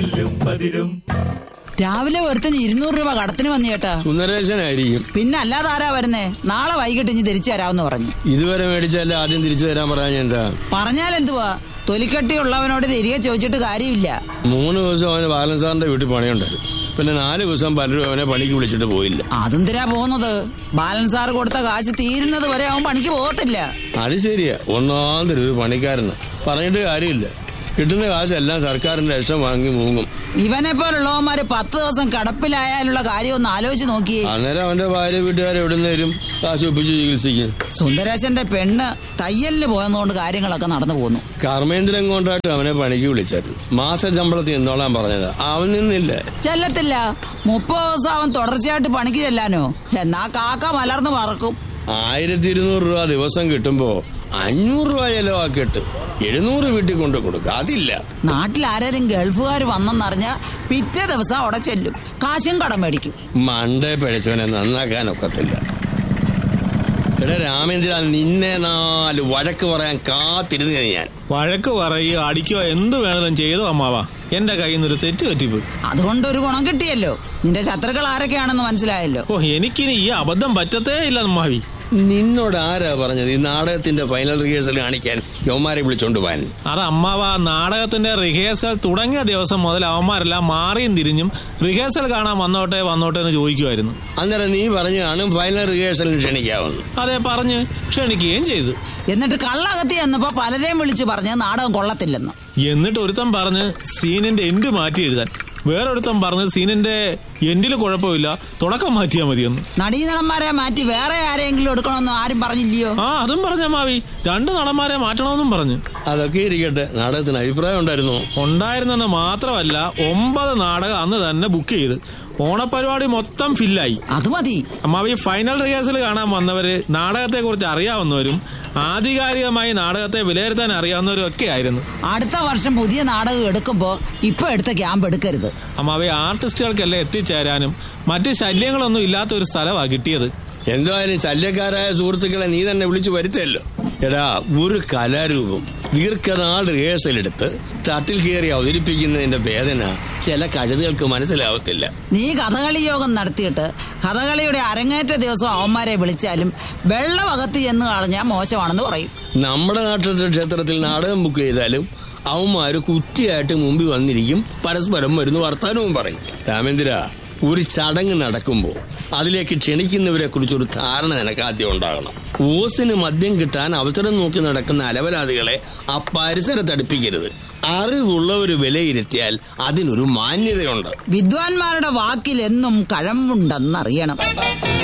നെല്ലും പതിരും രാവിലെ ഒരുത്തിന് ഇരുന്നൂറ് രൂപ കടത്തിന് വന്നു ചേട്ടാ സുന്ദരേശനായിരിക്കും പിന്നെ അല്ലാതെ ആരാ വരുന്നേ നാളെ വൈകിട്ട് ഇനി തിരിച്ചു തരാമെന്ന് പറഞ്ഞു ഇതുവരെ മേടിച്ചാലേ ആദ്യം തിരിച്ചു തരാൻ പറഞ്ഞ എന്താ പറഞ്ഞാൽ എന്തുവാ തൊലിക്കട്ടി ഉള്ളവനോട് തിരികെ ചോദിച്ചിട്ട് കാര്യമില്ല മൂന്ന് ദിവസം അവന് ബാലൻസാറിന്റെ വീട്ടിൽ പണിയുണ്ടായിരുന്നു പിന്നെ നാല് ദിവസം പലരും അവനെ പണിക്ക് വിളിച്ചിട്ട് പോയില്ല അതെന്തിനാ പോകുന്നത് ബാലൻസാർ കൊടുത്ത കാശ് തീരുന്നത് വരെ അവൻ പണിക്ക് പോകത്തില്ല അത് ശരിയാ ഒന്നാം തരം ഒരു പണിക്കാരന് പറഞ്ഞിട്ട് കാര്യമില്ല കിട്ടുന്ന കാശെല്ലാം സർക്കാരിന്റെ ലക്ഷം വാങ്ങി മൂങ്ങും ഇവനെ പോലുള്ളവന്മാര് പത്ത് ദിവസം കടപ്പിലായാലുള്ള കാര്യം ഒന്ന് ആലോചിച്ച് നോക്കിയേ അന്നേരം അവന്റെ ഭാര്യ വീട്ടുകാർ എവിടെ നിന്ന് തരും കാശ് ഒപ്പിച്ച് ചികിത്സിക്കും സുന്ദരേശന്റെ പെണ്ണ് തയ്യലിന് പോയെന്നുകൊണ്ട് കാര്യങ്ങളൊക്കെ നടന്നു പോന്നു കർമ്മേന്ദ്രൻ കൊണ്ടായിട്ട് അവനെ പണിക്ക് വിളിച്ചായിരുന്നു മാസ ശമ്പളത്തിൽ നിന്നോളാൻ പറഞ്ഞതാ അവൻ നിന്നില്ല ചെല്ലത്തില്ല മുപ്പത് ദിവസം അവൻ തുടർച്ചയായിട്ട് പണിക്ക് ചെല്ലാനോ എന്നാ കാക്ക മലർന്ന് പറക്കും ആയിരത്തി ഇരുന്നൂറ് രൂപ ദിവസം കിട്ടുമ്പോ അഞ്ഞൂറ് രൂപ ചെലവാക്കിയിട്ട് എഴുന്നൂറ് വീട്ടിൽ കൊണ്ട് കൊടുക്കുക അതില്ല നാട്ടിൽ ആരെങ്കിലും ഗൾഫുകാർ വന്നെന്നറിഞ്ഞ പിറ്റേ ദിവസം അവിടെ ചെല്ലും കാശും കടം മേടിക്കും മണ്ടേ പിഴച്ചവനെ നന്നാക്കാനൊക്കത്തില്ല എടാ രാമേന്ദ്ര നിന്നെ നാല് വഴക്ക് പറയാൻ കാത്തിരുന്ന ഞാൻ വഴക്ക് പറയുകയോ അടിക്കുകയോ എന്ത് വേണമെങ്കിലും ചെയ്തോ അമ്മാവാ എന്റെ കയ്യിൽ നിന്നൊരു തെറ്റ് പറ്റിപ്പോയി അതുകൊണ്ട് ഒരു ഗുണം കിട്ടിയല്ലോ നിന്റെ ശത്രുക്കൾ ആരൊക്കെയാണെന്ന് മനസ്സിലായല്ലോ ഓ എനിക്കിനി ഈ അബദ്ധം പറ്റത്തേ ഇല്ല അമ്മാവി നിന്നോട് ആരാ പറഞ്ഞത് ഈ നാടകത്തിന്റെ ഫൈനൽ റിഹേഴ്സൽ കാണിക്കാൻ യവന്മാരെ വിളിച്ചോണ്ട് പോവാൻ അത് അമ്മാവ നാടകത്തിന്റെ റിഹേഴ്സൽ തുടങ്ങിയ ദിവസം മുതൽ അവന്മാരെല്ലാം മാറിയും തിരിഞ്ഞും റിഹേഴ്സൽ കാണാൻ വന്നോട്ടെ വന്നോട്ടെ എന്ന് ചോദിക്കുമായിരുന്നു അന്നേരം നീ പറഞ്ഞു കാണും ഫൈനൽ റിഹേഴ്സലിന് ക്ഷണിക്കാവുന്നു അതെ പറഞ്ഞ് ക്ഷണിക്കുകയും ചെയ്തു എന്നിട്ട് കള്ളകത്തി എന്നപ്പോ പലരെയും വിളിച്ചു പറഞ്ഞ് നാടകം കൊള്ളത്തില്ലെന്ന് എന്നിട്ട് ഒരുത്തൻ പറഞ്ഞ് സീനിന്റെ എൻഡ് മാറ്റി എഴുതാൻ വേറൊരുത്തൻ പറഞ്ഞ് സീനിന്റെ എൻഡിൽ കുഴപ്പമില്ല തുടക്കം മാറ്റിയാൽ മതിയെന്ന് നടീനടന്മാരെ മാറ്റി വേറെ ആരെങ്കിലും എടുക്കണമെന്ന് ആരും പറഞ്ഞില്ലയോ ആ അതും പറഞ്ഞ മാവി രണ്ട് നടന്മാരെ മാറ്റണമെന്നും പറഞ്ഞു അതൊക്കെ ഇരിക്കട്ടെ നാടകത്തിന് അഭിപ്രായം ഉണ്ടായിരുന്നോ ഉണ്ടായിരുന്നെന്ന് മാത്രമല്ല ഒമ്പത് നാടകം അന്ന് തന്നെ ബുക്ക് ചെയ്ത് ഓണപരിപാടി മൊത്തം ഫില്ലായി അത് മതി അമ്മാവി ഫൈനൽ റിഹേഴ്സൽ കാണാൻ വന്നവര് നാടകത്തെ കുറിച്ച് അറിയാവുന്നവരും ആധികാരികമായി നാടകത്തെ വിലയിരുത്താൻ അറിയാവുന്നവരും ഒക്കെ ആയിരുന്നു അടുത്ത വർഷം പുതിയ നാടകം എടുക്കുമ്പോ ഇപ്പൊ എടുത്ത ക്യാമ്പ് എടുക്കരുത് അമ്മാവി ആർട്ടിസ്റ്റുകൾക്കെല്ലാം എത്തിച്ചേരാനും മറ്റ് ശല്യങ്ങളൊന്നും ഇല്ലാത്ത ഒരു സ്ഥലമാണ് കിട്ടിയത് എന്തായാലും ശല്യക്കാരായ സുഹൃത്തുക്കളെ നീ തന്നെ വിളിച്ചു വരുത്തല്ലോ എടാ ഒരു കലാരൂപം ദീർഘനാൾ റിഹേഴ്സൽ എടുത്ത് തട്ടിൽ കയറി അവതരിപ്പിക്കുന്നതിന്റെ വേദന ചില കഴുതുകൾക്ക് മനസ്സിലാവത്തില്ല നീ കഥകളി യോഗം നടത്തിയിട്ട് കഥകളിയുടെ അരങ്ങേറ്റ ദിവസം അവന്മാരെ വിളിച്ചാലും വെള്ളമകത്ത് ചെന്ന് കളഞ്ഞാൽ മോശമാണെന്ന് പറയും നമ്മുടെ നാട്ടിലത്തെ ക്ഷേത്രത്തിൽ നാടകം ബുക്ക് ചെയ്താലും അവന്മാര് കുറ്റിയായിട്ട് മുമ്പിൽ വന്നിരിക്കും പരസ്പരം വരുന്ന വർത്താനവും പറയും രാമേന്ദ്ര ഒരു ചടങ്ങ് നടക്കുമ്പോൾ അതിലേക്ക് ക്ഷണിക്കുന്നവരെ കുറിച്ചൊരു ധാരണ നിനക്ക് ആദ്യം ഉണ്ടാകണം ഓസിന് മദ്യം കിട്ടാൻ അവസരം നോക്കി നടക്കുന്ന അലവരാധികളെ ആ പരിസരത്ത് അടുപ്പിക്കരുത് അറിവുള്ളവർ വിലയിരുത്തിയാൽ അതിനൊരു മാന്യതയുണ്ട് വിദ്വാൻമാരുടെ വാക്കിൽ എന്നും കഴമ്പുണ്ടെന്നറിയണം